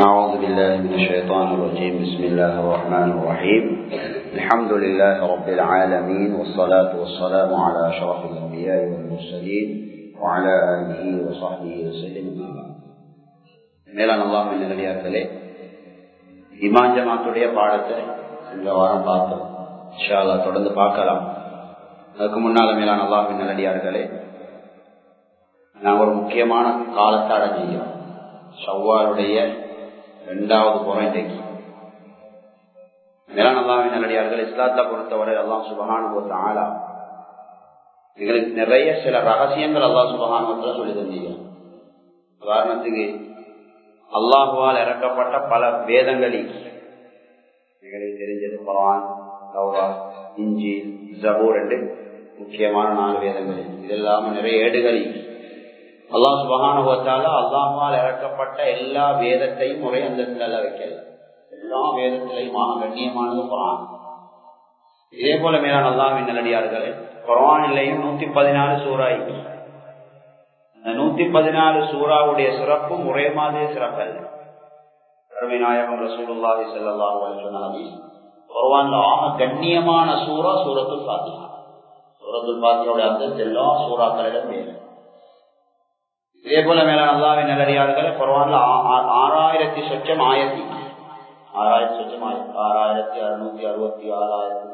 أعوذ بالله من الشيطان الرجيم بسم الله الرحمن الرحيم الحمد لله رب العالمين والصلاة والسلام على أشرف الأنبياء والمرسلين وعلى آله وصحبه وسلم மேலான அல்லாஹ் நல்லடியார்களே இமான் ஜமாத்துடைய பாடத்தை சென்ற வாரம் பார்த்தோம் இன்ஷால்லா தொடர்ந்து பார்க்கலாம் அதுக்கு முன்னால மேலான அல்லாஹின் நல்லடியார்களே நாங்கள் ஒரு முக்கியமான காலத்தை அடைஞ்சிக்கிறோம் ஷவ்வாருடைய இரண்டாவது புறம் இன்றைக்கு மேலான அல்லாவின் நல்லடியார்கள் இஸ்லாத்தை பொறுத்தவரை அல்லாம் சுபகான ஆளா எங்களுக்கு நிறைய சில ரகசியங்கள் அல்லா சுபகானத்துல சொல்லி தந்தீங்க உதாரணத்துக்கு அல்லாஹுவால் இறக்கப்பட்ட பல வேதங்களில் எங்களுக்கு தெரிஞ்சது பவான் லௌரா இஞ்சி ஜபூர் என்று முக்கியமான நாலு வேதங்கள் இது இல்லாம நிறைய ஏடுகளில் அல்லாஹ் சுபகானுபவத்தால அல்லாஹால் இறக்கப்பட்ட எல்லா வேதத்தையும் ஒரே அந்தஸ்தில் வைக்கல எல்லா வேதத்திலையும் ஆக கண்ணியமானது குரான் இதே போல மேலான அல்லாவின் நல்லடியார்களே குரானிலையும் நூத்தி பதினாலு சூறாய் அந்த நூத்தி பதினாலு சூறாவுடைய சிறப்பும் ஒரே மாதிரி சிறப்பல்ல அருமை நாயகம் ரசூலுல்லாஹி ஸல்லல்லாஹு அலைஹி வஸல்லம் குர்ஆன்ல ஆக கண்ணியமான சூரா சூரத்துல் ஃபாத்திஹா சூரத்துல் ஃபாத்திஹாவுடைய அந்தஸ்து எல்லா சூறாக்களிலும் மேலே இதே போல மேல அல்லாவின் நல்லடியார்கள் குர்ஆன்ல ஆறாயிரத்தி சொச்சம் ஆயிரத்தி ஆறாயிரத்தி சொச்சம் ஆயிரத்தி ஆறாயிரத்தி அறுநூத்தி அறுபத்தி ஆறாயிரத்தி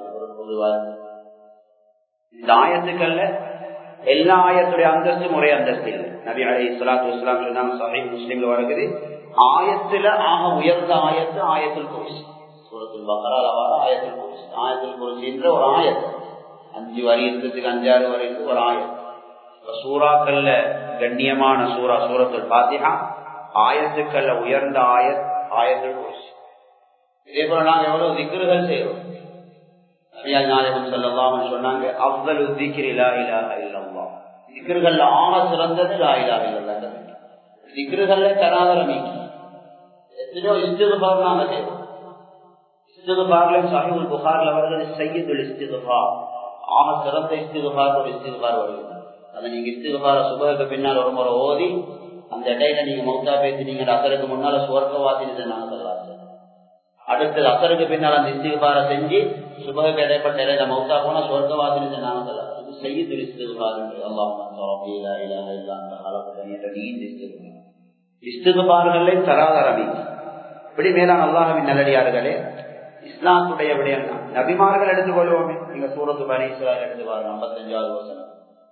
இந்த ஆயத்துக்கள்ல எல்லா ஆயத்துடைய அந்தஸ்தும் ஒரே அந்தஸ்து இல்லை நபி அலி இஸ்லாத்து இஸ்லாம் சொன்னாங்க சமீ முஸ்லீம்ல வருகிறது ஆயத்துல ஆக உயர்ந்த ஆயத்து ஆயத்தில் குருசி சூரத்தில் பக்கரால வர ஆயத்தில் குருசி ஆயத்தில் குருசின்ற ஒரு ஆயத்து அஞ்சு வரி இருக்கிறதுக்கு அஞ்சாறு வரி இருக்கு ஒரு ஆயத்து சூறாக்கள்ல கண்ணியமான சூறா சூரத்துல் பாத்தியா ஆயத்துக்கள்ல உயர்ந்த ஆயத் ஆயத்தில் குருசி இதே போல நாங்க எவ்வளவு திக்ருகள் செய்யறோம் நாயகம் சொல்லலாம் சொன்னாங்க அவ்வளவு திக்ரிலா இலாக இல்லவா திக்ருகள்ல ஆக சிறந்தது லா இலாக இல்ல திக்ருகள்ல தராதரமிக்கு எத்தனையோ இஸ்திகுபார் நாங்க செய்வோம் இஸ்திகுபார்ல சாஹிபுல் புகார்ல வருகிறது சையதுல் இஸ்திகுபார் ஆக சிறந்த இஸ்திகுபார் ஒரு இஸ்திகுபார் வருகிறது அதை நீங்க இஸ்திகுபார சுபகுக்கு பின்னால் ஒரு முறை ஓதி அந்த இடையில நீங்க மௌத்தா பேசினீங்க அசருக்கு முன்னால சுவர்க்கவாசினது நாங்க சொல்லலாம் அடுத்தது அசருக்கு பின்னால் அந்த இஸ்திகுபார செஞ்சு சுபகுக்கு இடைப்பட்ட இடையில மௌத்தா போனா சுவர்க்கவாசினது நாங்க சொல்லலாம் இது செய்யுதுல் இஸ்திகுபார் என்று அல்லாஹ் இஸ்திகுபார்களே தராதரமி இப்படி மேலான அல்லாஹவின் நல்லடியார்களே இஸ்லாத்துடைய விடயம் நபிமார்கள் எடுத்துக்கொள்வோமே நீங்க சூரத்து பனீஸ்வரர் எடுத்து பாருங்க ஐம்பத்தஞ்சாவது வசனம்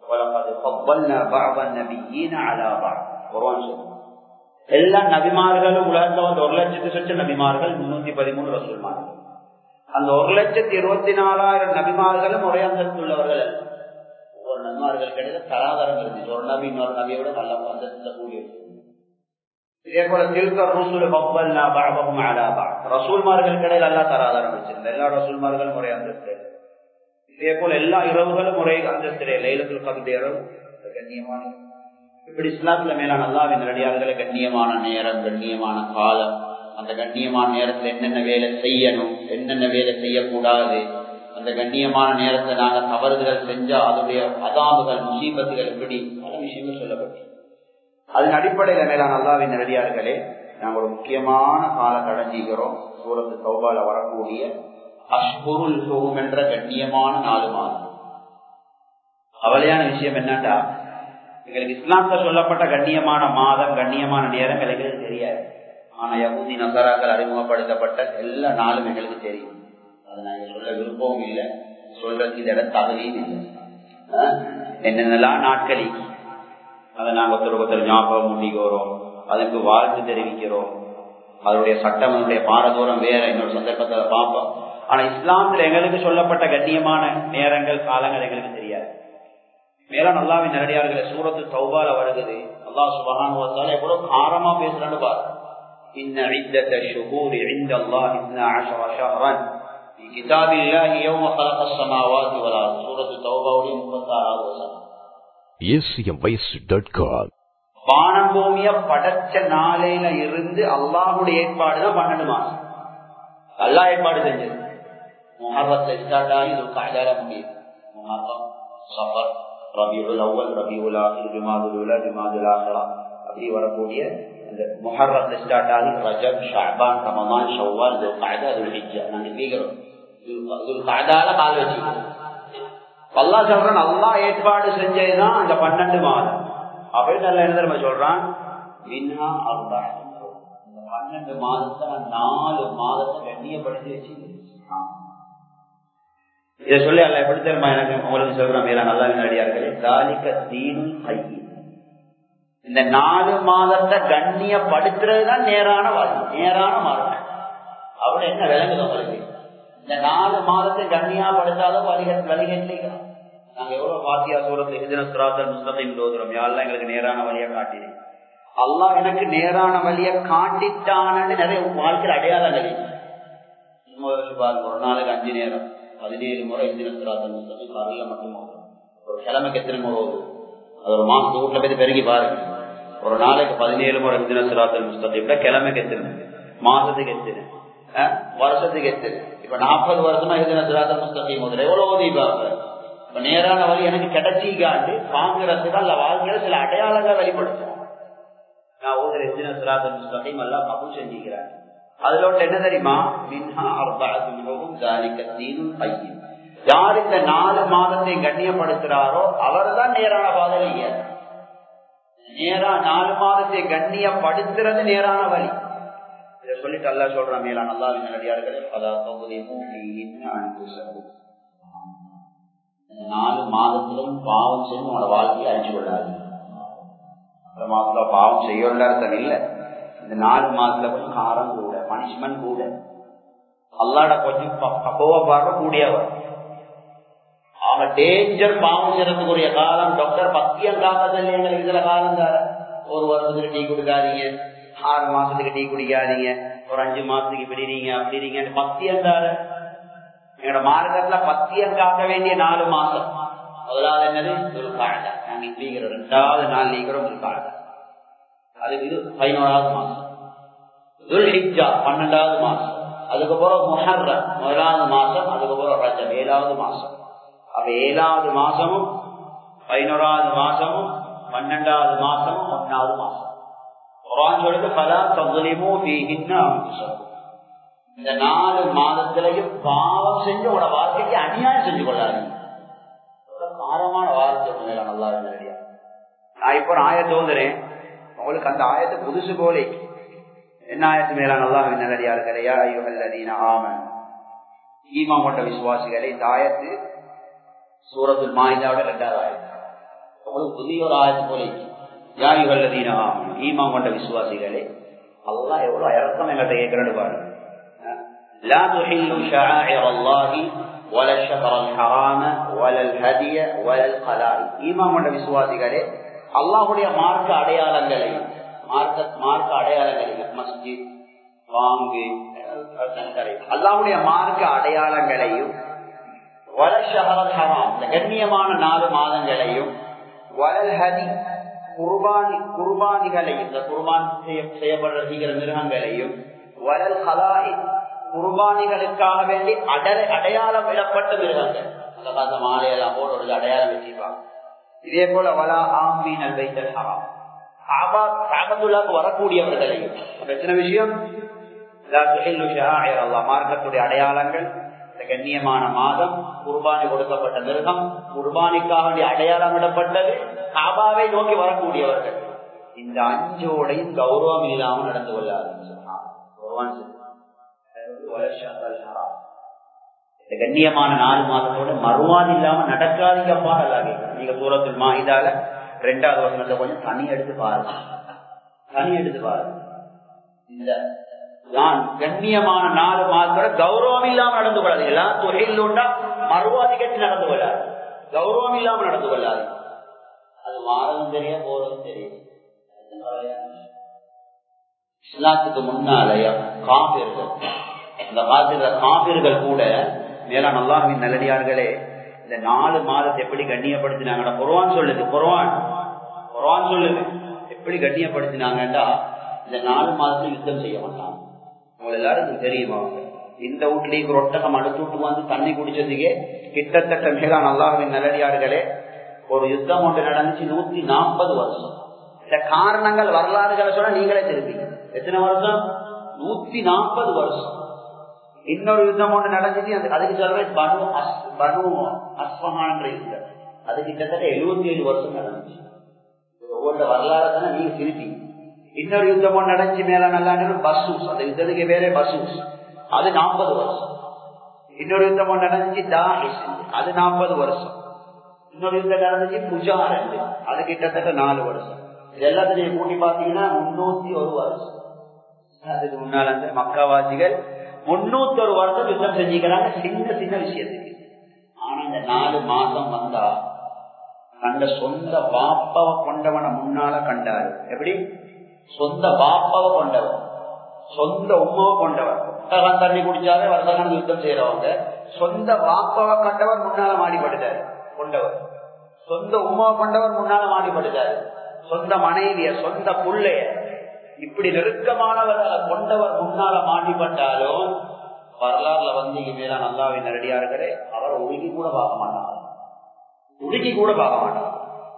எல்லா நபிமார்களும் உலகத்துல வந்து ஒரு லட்சத்து சொச்ச நபிமார்கள் முன்னூத்தி பதிமூணு ரசூல்மார்கள் அந்த ஒரு லட்சத்தி இருபத்தி நாலாயிரம் நபிமார்களும் ஒரே அந்தஸ்து உள்ளவர்கள் ஒவ்வொரு நபிமார்கள் கிடையாது தராதரம் இருந்துச்சு ஒரு நபி இன்னொரு நபியை விட நல்ல அந்தஸ்துல கூடிய இதே போல திருக்க ரசூல் பப்பல்னா பாபகம் அலாபா ரசூல்மார்கள் கிடையாது எல்லா தராதரம் வச்சிருந்த எல்லா ரசூல்மார்களும் ஒரே அந்தஸ்து இதே போல எல்லா இரவுகளும் ஒரே அந்தஸ்திலே லைலத்தில் கவிதை இரவு கண்ணியமான இப்படி இஸ்லாத்துல மேலான அல்லாவின் நடிகார்களை கண்ணியமான நேரம் கண்ணியமான காலம் அந்த கண்ணியமான நேரத்துல என்னென்ன வேலை செய்யணும் என்னென்ன வேலை செய்யக்கூடாது அந்த கண்ணியமான நேரத்தை நாங்க தவறுதல் செஞ்சா அதனுடைய அதாபுகள் முசீபத்துகள் எப்படி பல விஷயங்கள் சொல்லப்பட்டு அதன் அடிப்படையில மேலான அல்லாவின் நடிகார்களே நாங்கள் ஒரு முக்கியமான காலம் அடைஞ்சிக்கிறோம் சூரத்து சௌபால வரக்கூடிய அஷ்புருல் ஹோம் என்ற கண்ணியமான நாலு மாதம் கவலையான விஷயம் என்னண்டா எங்களுக்கு இஸ்லாம்ல சொல்லப்பட்ட கண்ணியமான மாதம் கண்ணியமான நேரம் எங்களுக்கு தெரியாது ஆனா யகுதி நசராக்கள் அறிமுகப்படுத்தப்பட்ட எல்லா நாளும் எங்களுக்கு தெரியும் அதை நாங்க சொல்ல விருப்பமும் இல்லை சொல்றதுக்கு இந்த இடம் தகுதியும் இல்லை என்னென்னலாம் நாட்களில் அதை நாங்க ஒருத்தர் ஒருத்தர் ஞாபகம் முன்னிக்கிறோம் அதுக்கு வாழ்த்து தெரிவிக்கிறோம் அதனுடைய சட்டம் அதனுடைய பாரதூரம் வேற இன்னொரு சந்தர்ப்பத்தில் பார்ப்போம் ஆனா இஸ்லாத்துல எங்களுக்கு சொல்லப்பட்ட கண்ணியமான நேரங்கள் காலங்கள் எங்களுக்கு தெரியாது மேலும் நல்லாவின் நேரடியார்களை சூரத்து சௌபால வருகிறது அல்லா சுபகானுவத்தால எவ்வளவு காரமா பேசுறான்னு பாரு إن عدة الشهور عند الله اثنا عشر شهرا في كتاب الله يوم خلق السماوات والأرض سورة التوبة ولي مفتار acmvoice.com வானம் பூமிய படைச்ச நாளையில இருந்து அல்லாஹுடைய ஏற்பாடு தான் பன்னெண்டு மாசம் அல்லா ஏற்பாடு செஞ்சது முஹர்ரத்துல ஸ்டார்ட் ஆகி இது காய்தால முடியுது முஹர்ரம் சஃபர் ரபியுல் அவ்வல் ரபியுல் ஆஹிர் ஜுமாதுல் உலா ஜுமாதுல் ஆஹிரா அப்படி வரக்கூடிய முஹர்ரத் ஸ்டார்ட் ஆகி ரஜப் ஷாபான் ரமதான் ஷவ்வால் துல்காதா துல்ஹிஜ்ஜா நாங்க கேட்கிறோம் துல்காதால கால் வச்சுக்கிறோம் அல்லா சொல்றான் அல்லா ஏற்பாடு செஞ்சதுதான் அந்த பன்னெண்டு மாதம் அப்படி நல்ல என்ன நம்ம சொல்றான் மின்ஹா அல்லா இந்த பன்னெண்டு மாதத்தை நான் நாலு மாதத்தை கண்ணியப்படுத்தி வச்சுக்கிறேன் இதை சொல்லி அல்ல எப்படி தெரியுமா எனக்கு உங்களுக்கு சொல்றேன் மேல நல்லா வினாடியார்களே தாலிக்க தீனும் கையி இந்த நாலு மாதத்தை கண்ணியப்படுத்துறதுதான் நேரான வாழ்க்கை நேரான மார்க்கம் அப்படி என்ன விளங்குது உங்களுக்கு இந்த நாலு மாதத்தை கண்ணியாப்படுத்தாலும் வழிகட் வழிகட்டிக்கலாம் நாங்க எவ்வளவு பாத்தியா சூரத்துல எதின சுராத்தல் முஸ்லமின் தோதுறோம் யாரெல்லாம் எங்களுக்கு நேரான வழியை காட்டினேன் அல்லாஹ் எனக்கு நேரான வழியை காட்டிட்டானு நிறைய வாழ்க்கையில் அடையாளங்கள் ஒரு நாளைக்கு அஞ்சு நேரம் பதினேழு முறை எதின சுராத்தல் முஸ்லமின் காலையில மட்டும் ஒரு கிழமைக்கு எத்தனை முறை வருது அது ஒரு மாசத்து வீட்டுல போய் பெருகி பாருங்க ஒரு நாளைக்கு பதினேழு முறை எதின சுராத்தல் முஸ்லமின் கிழமைக்கு எத்தனை மாசத்துக்கு எத்தனை வருஷத்துக்கு எத்தனை இப்ப நாற்பது வருஷமா எதின சுராத்தல் முஸ்லமின் முதல்ல எவ்வளவு தீபாவளி இப்ப நேரான வழி எனக்கு கிடைச்சிக்காண்டு பாங்கிறதுக்கு அல்ல வாழ்க்கையில சில அடையாளங்கள் வெளிப்படுத்தும் நான் ஊதர் எத்தனை சுராத்தல் முஸ்லமின் எல்லாம் கபூல் செஞ்சுக்கிறேன் அதுல ஒன்று என்ன தெரியுமா மின்ஹா அர்பாத்தும் ஜாலிக்கத்தீனும் பையன் யார் இந்த நாலு மாதத்தை கண்ணியப்படுத்துறாரோ அவர் தான் நேரான பாதலிங்க நேரா நாலு மாதத்தை கண்ணியப்படுத்துறது நேரான வழி இதை சொல்லிட்டு அல்லா சொல்றான் மேலா நல்லா நல்லடியார்களே பதா தொகுதி நாலு மாதத்திலும் பாவம் செய்து உங்களோட வாழ்க்கையை அழிச்சு கொள்ளாது மாதத்துல பாவம் செய்யல அர்த்தம் இல்லை இந்த நாலு மாதத்துல கொஞ்சம் காரம் கூட பனிஷ்மெண்ட் கூட அல்லாட கொஞ்சம் கோவப்பாடுற கூடியவர் ஆக டேஞ்சர் பாவம் செய்யறதுக்குரிய காலம் டாக்டர் பத்தியம் காப்பதில்லை எங்களுக்கு இதுல காலம் தார ஒரு வருஷத்துக்கு டீ குடிக்காதீங்க ஆறு மாசத்துக்கு டீ குடிக்காதீங்க ஒரு அஞ்சு மாசத்துக்கு பிடிறீங்க அப்படிறீங்க பத்தியம் தார எங்களோட மார்க்கத்துல பத்தியம் காக்க வேண்டிய நாலு மாசம் முதலாவது என்னது ஒரு காழை நாங்க இப்படிங்கிற ரெண்டாவது நாள் நீக்கிறோம் ஒரு காழை அது இது பதினோராவது மாசம் துல்ஹிஜா பன்னெண்டாவது மாசம் அதுக்கப்புறம் முஹர்ர முதலாவது மாசம் அதுக்கப்புறம் ரஜம் ஏழாவது மாசம் அப்ப ஏழாவது மாசமும் பதினோராவது மாசமும் பன்னெண்டாவது மாசமும் ஒன்னாவது மாசம் குரான் சொல்லுது பல தகுலிமோ இந்த நாலு மாதத்திலையும் பாவம் செஞ்சு உங்களோட வாழ்க்கைக்கு அநியாயம் செஞ்சு கொள்ளாதீங்க காரமான வார்த்தை நல்லா நேரடியா நான் இப்போ ஒரு ஆயத்தை ஓதுறேன் உங்களுக்கு அந்த ஆயத்தை புதுசு போலே என்ன ஆயத்து மேல நல்லா நல்லடியா இருக்கிறையா ஐயோல்லதீன ஆமன் ஈமா கொண்ட விசுவாசிகளை இந்த ஆயத்து சூரத்துல் மாயுதாவோட ரெண்டாவது ஆயத்து உங்களுக்கு புதிய ஒரு ஆயத்து போலே யாயுகல்லதீன ஆமன் ஈமா கொண்ட விசுவாசிகளே அல்லாஹ் எவ்வளவு இறக்கம் எங்கள்கிட்ட கேட்கிறேன்னு பாருங்க لا تحلوا شعائر الله ولا الشهر الحرام ولا الهدي ولا القلائد ஈமான் கொண்ட விசுவாசிகளே அல்லாஹ்வுடைய மார்க்க அடையாளங்களையும் மார்க்க மார்க்க அடையாளங்களையும் மஸ்ஜித் வாங்கு அல்லாஹ்வுடைய மார்க்க அடையாளங்களையும் வலல் ஷஹரல் ஹராம் இந்த கண்ணியமான நாலு மாதங்களையும் வலல் ஹதி குர்பானி குர்பானிகளையும் இந்த குர்பான் செய்யப்படுற சீக்கிர மிருகங்களையும் வலல் ஹலாய் குர்பானிகளுக்காக வேண்டி அடை அடையாளம் விடப்பட்ட மிருகங்கள் அந்த காலத்துல மாலையெல்லாம் போட்டு ஒரு அடையாளம் வச்சிருப்பாங்க இதே போல வலா ஆம்பீனல் வைத்தல் ஹராம் வரக்கூடியவர்களையும் எத்தனை விஷயம் மார்க்கத்துடைய அடையாளங்கள் கண்ணியமான மாதம் குர்பானி கொடுக்கப்பட்ட மிருகம் குர்பானிக்காக வேண்டிய அடையாளம் விடப்பட்டது காபாவை நோக்கி வரக்கூடியவர்கள் இந்த அஞ்சோடையும் கௌரவம் இல்லாமல் நடந்து கொள்ளாது கண்ணியமான நாலு மாதத்தோட மறுவான் இல்லாம நடக்காதீங்கப்பா நல்லா கேட்கும் நீங்க சூரத்தில் மாயிதால ரெண்டாவது வசனத்தை கொஞ்சம் தனி எடுத்து பாருங்க தனி எடுத்து பாருங்க இந்த நான் கண்ணியமான நாலு மாதத்தோட கௌரவம் இல்லாம நடந்து கொள்ளாது எல்லாம் தொழில் உண்டா மறுவாதி கட்டி நடந்து கொள்ளாது கௌரவம் இல்லாம நடந்து கொள்ளாது அது மாறதும் தெரிய போறதும் தெரியும் இஸ்லாத்துக்கு முன்னாலய காபிர்கள் அந்த காலத்துல காபிர்கள் கூட மேலா நல்லாவின் நல்லடியார்களே இந்த நாலு மாதத்தை எப்படி கண்ணியப்படுத்தினாங்கன்னா குர்வான் சொல்லுது குர்வான் குர்வான் சொல்லுது எப்படி கண்ணியப்படுத்தினாங்கடா இந்த நாலு மாதத்துல யுத்தம் செய்ய மாட்டாங்க உங்களுக்கு எல்லாருக்கும் தெரியுமா இந்த வீட்லயே ஒரு ஒட்டகம் அடுத்து விட்டு வந்து தண்ணி குடிச்சதுக்கே கிட்டத்தட்ட மேலா நல்லாவின் நல்லடியார்களே ஒரு யுத்தம் ஒன்று நடந்துச்சு நூத்தி நாற்பது வருஷம் இந்த காரணங்கள் வரலாறுகளை சொன்னா நீங்களே திருப்பீங்க எத்தனை வருஷம் நூத்தி நாற்பது வருஷம் இன்னொரு யுத்தம் ஒன்று நடந்துச்சு அது அதுக்கு சொல்றேன் பனு அஸ் பனு அஸ்வகான்ற யுத்தம் அது கிட்டத்தட்ட எழுபத்தி ஏழு வருஷம் நடந்துச்சு ஒவ்வொரு வரலாறு தானே நீங்க திருப்பி இன்னொரு யுத்தம் ஒன்று நடந்துச்சு மேல நல்லா பசூஸ் அந்த யுத்தத்துக்கு பேரே பசூஸ் அது நாற்பது வருஷம் இன்னொரு யுத்தம் ஒன்று நடந்துச்சு தாஹிஸ் அது நாற்பது வருஷம் இன்னொரு யுத்தம் நடந்துச்சு புஜா ரெண்டு அது கிட்டத்தட்ட நாலு வருஷம் இது எல்லாத்தையும் கூட்டி பாத்தீங்கன்னா முன்னூத்தி ஒரு வருஷம் அதுக்கு முன்னால அந்த மக்காவாசிகள் முன்னூத்தி ஒரு வருஷம் யுத்தம் செஞ்சுக்கிறாங்க சின்ன சின்ன விஷயத்துக்கு ஆனா இந்த நாலு மாசம் வந்தா கண்ட சொந்த வாப்பாவை கொண்டவனை முன்னால கண்டாரு எப்படி சொந்த வாப்பாவை கொண்டவன் சொந்த உமாவை கொண்டவர் புத்தகம் தண்ணி குடிச்சாலே வருஷம் யுத்தம் செய்யறவங்க சொந்த வாப்பாவை கண்டவர் முன்னால மாடிப்படுத்தாரு கொண்டவர் சொந்த உமாவை கொண்டவர் முன்னால மாடிப்படுத்தாரு சொந்த மனைவிய சொந்த புள்ளைய இப்படி நெருக்கமானவர்களை கொண்டவர் முன்னால மாட்டிப்பட்டாலும் வரலாறுல வந்து இனிமேல நல்லாவின் நடிகார்களே அவரை ஒழுங்கி கூட பார்க்க மாட்டாங்க ஒழுங்கி கூட பார்க்க மாட்டாங்க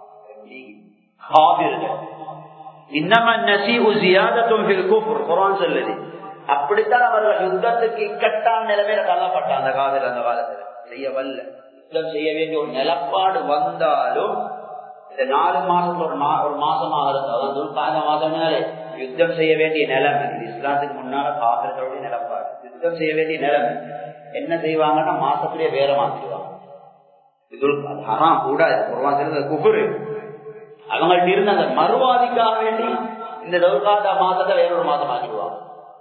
அப்படித்தான் அவர்கள் யுத்தத்துக்கு இக்கட்டான நிலைமையில தள்ளப்பட்டாங்க அந்த காதல் அந்த காலத்துல செய்ய வல்ல யுத்தம் செய்ய வேண்டிய ஒரு நிலப்பாடு வந்தாலும் இந்த நாலு மாசத்துல ஒரு ஒரு மாசமாக இருந்தாலும் கால மாதம்னாலே யுத்தம் செய்ய வேண்டிய நிலைமை இஸ்லாத்துக்கு முன்னால காதல்களுடைய நிலப்பாடு யுத்தம் செய்ய வேண்டிய நிலைமை என்ன செய்வாங்கன்னா மாசத்திலேயே வேற மாத்திடுவாங்க கூடாது ஒரு குபுரு அவங்கள்ட்ட இருந்த அந்த மறுவாதிக்காக வேண்டி இந்த தௌர்காத மாசத்தை வேற ஒரு மாசம் ஆக்கிடுவாங்க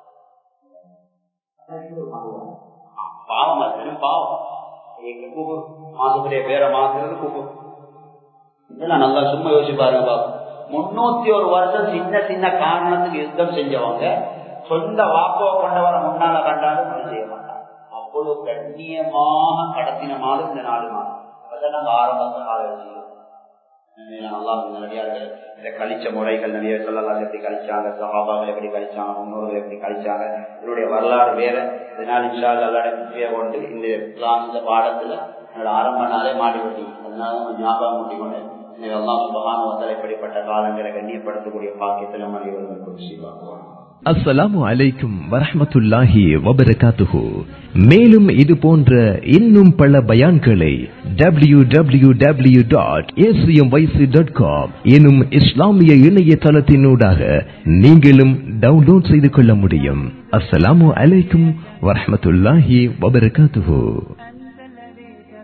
பாவம் அது பாவம் குபுர் மாசத்திலேயே வேற மாசுறது குபுர் இதெல்லாம் நல்லா சும்மா யோசிச்சு பாருங்க பாப்போம் முன்னூத்தி ஒரு வருஷம் சின்ன சின்ன காரணத்துக்கு யுத்தம் செஞ்சவங்க சொந்த வாக்குவ கொண்டவரை முன்னால கண்டாலும் ஒன்றும் செய்ய மாட்டாங்க அவ்வளவு கண்ணியமாக கடத்தின மாதம் இந்த நாலு மாதம் அதான் நாங்க ஆரம்பத்தை கால வச்சுக்கிறோம் நல்லா நல்லடியார்கள் இந்த கழிச்ச முறைகள் நிறைய சொல்லலாம் எப்படி கழிச்சாங்க சகாபாக்கள் எப்படி கழிச்சாங்க முன்னோர்கள் எப்படி கழிச்சாங்க இதனுடைய வரலாறு வேற இதனால் இல்லாத எல்லாடைய கொண்டு இந்த கிளாஸ் இந்த பாடத்துல என்னோட ஆரம்ப நாளே மாடி வெட்டி அதனால ஞாபகம் ஊட்டி கொண்டு எல்லாம் சுபகான இப்படிப்பட்ட காலங்களை கண்ணியப்படுத்தக்கூடிய பாக்கியத்தில் நம்ம அனைவரும் செய்வாங்க அஸ்ஸலாமு அலைக்கும் வரஹமத்துல்லாஹி வபரகாத்துஹு மேலும் இது போன்ற இன்னும் பல பயான்களை W W W dot dot com எனும் இஸ்லாமிய இணையதளத்தினூடாக நீங்களும் டவுன்லோட் செய்து கொள்ள முடியும் அஸ்ஸலாமு அலைக்கும் வரஹமத்துல்லாஹி வபரகாத்துஹு